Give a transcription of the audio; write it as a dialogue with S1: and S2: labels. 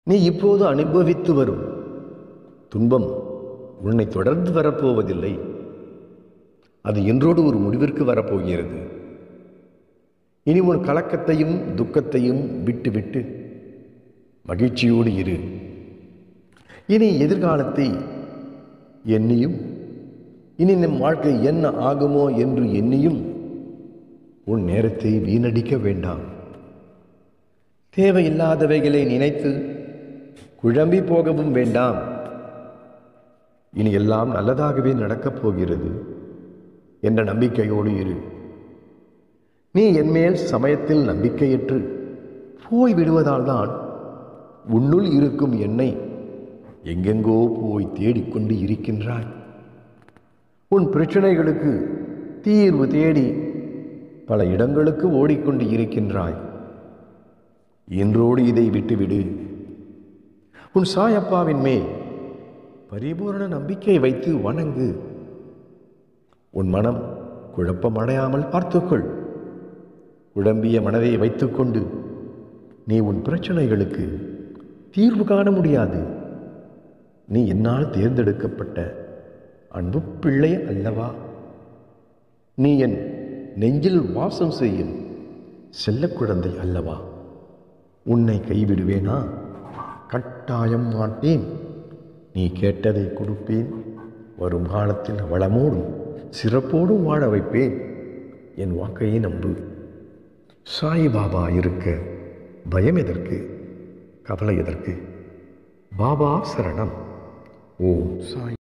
S1: நீ இப்போது அனுபவித்து வரும் துன்பம் உன்னை தொடர்ந்து வரப்போவதில்லை அது இன்றோடு ஒரு முடிவிற்கு வரப்போகிறது இனி உன் கலக்கத்தையும் துக்கத்தையும் விட்டு விட்டு மகிழ்ச்சியோடு இரு இனி எதிர்காலத்தை எண்ணியும் இனி நம் வாழ்க்கை என்ன ஆகுமோ என்று எண்ணியும் உன் நேரத்தை வீணடிக்க வேண்டாம் தேவையில்லாதவைகளை நினைத்து குழம்பி போகவும் வேண்டாம் இனி எல்லாம் நல்லதாகவே நடக்கப் போகிறது என்ற நம்பிக்கையோடு இரு நீ என்மேல் சமயத்தில் நம்பிக்கையற்று போய் விடுவதால் தான் உன்னுள் இருக்கும் என்னை எங்கெங்கோ போய் தேடிக்கொண்டு இருக்கின்றாய் உன் பிரச்சனைகளுக்கு தீர்வு தேடி பல இடங்களுக்கு ஓடிக்கொண்டு இருக்கின்றாய் இன்றோடு இதை விட்டுவிடு உன் சாயப்பாவின் மேல் பரிபூரண நம்பிக்கை வைத்து வணங்கு உன் மனம் குழப்பமடையாமல் பார்த்துக்கொள் குழம்பிய மனதை வைத்துக்கொண்டு நீ உன் பிரச்சனைகளுக்கு தீர்வு காண முடியாது நீ என்னால் தேர்ந்தெடுக்கப்பட்ட அன்பு பிள்ளை அல்லவா நீ என் நெஞ்சில் வாசம் செய்யும் செல்ல குழந்தை அல்லவா உன்னை கைவிடுவேனா கட்டாயம் மாட்டேன் நீ கேட்டதை கொடுப்பேன் வரும் காலத்தில் வளமோடும் சிறப்போடும் வாழ வைப்பேன் என் வாக்கையை நம்பு சாய்பாபா இருக்க பயம் எதற்கு கவலை எதற்கு பாபா சரணம் ஓம் சாய்